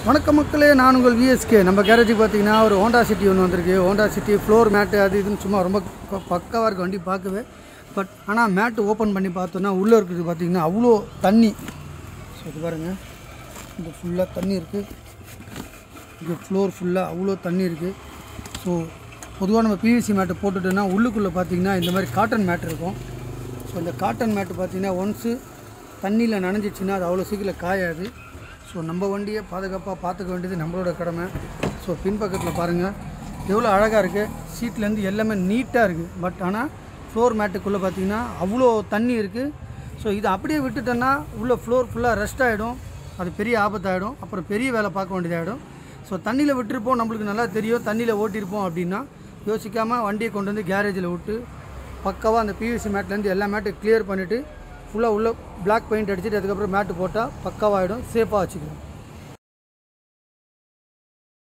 வணக்கம் மக்களே நான் உங்கள் விஎஸ்கே நம்ம கேரேஜுக்கு பார்த்தீங்கன்னா ஒரு ஹோண்டா சிட்டி ஒன்று வந்திருக்கு ஹோண்டா சிட்டி ஃப்ளோர் மேட்டு அது இதுன்னு சும்மா ரொம்ப ப- பக்காவா இருக்கு வண்டி பார்க்கவே பட் ஆனால் மேட்டு ஓப்பன் பண்ணி பார்த்தோன்னா உள்ளே இருக்குது பார்த்தீங்கன்னா அவ்வளோ தண்ணி ஸோ இது பாருங்கள் இந்த ஃபுல்லாக தண்ணி இருக்குது இங்கே ஃப்ளோர் ஃபுல்லாக அவ்வளோ தண்ணி இருக்குது ஸோ பொதுவாக நம்ம பிவிசி மேட்டு போட்டுட்டோன்னா உள்ளுக்குள்ளே பார்த்தீங்கன்னா இந்த மாதிரி காட்டன் மேட் இருக்கும் ஸோ இந்த காட்டன் மேட்டு பார்த்தீங்கன்னா ஒன்ஸு தண்ணியில் நனைஞ்சிச்சுன்னா அது அவ்வளோ சீக்கிரம் காயாது ஸோ நம்ம வண்டியை பாதுகாப்பாக பார்த்துக்க வேண்டியது நம்மளோட கடமை ஸோ பின்பக்கத்தில் பாருங்கள் எவ்வளோ அழகாக இருக்குது சீட்லேருந்து எல்லாமே நீட்டாக இருக்குது பட் ஆனால் ஃப்ளோர் மேட்டுக்குள்ளே பார்த்தீங்கன்னா அவ்வளோ தண்ணி இருக்குது ஸோ இதை அப்படியே விட்டுட்டோன்னா உள்ள ஃப்ளோர் ஃபுல்லாக ரெஸ்ட் ஆகிடும் அது பெரிய ஆபத்தாயிடும் அப்புறம் பெரிய வேலை பார்க்க வேண்டியதாகிடும் ஸோ தண்ணியில் விட்டுருப்போம் நம்மளுக்கு நல்லா தெரியும் தண்ணியில் ஓட்டியிருப்போம் அப்படின்னா யோசிக்காமல் வண்டியை கொண்டு வந்து கேரேஜில் விட்டு பக்காவாக அந்த பிவிசி மேட்லேருந்து எல்லா மேட்டும் கிளியர் பண்ணிவிட்டு ஃபுல்லாக உள்ள பிளாக் பெயிண்ட் அடிச்சுட்டு அதுக்கப்புறம் மேட்டு போட்டால் பக்காவாகிடும் சேஃபாக வச்சுக்கலாம்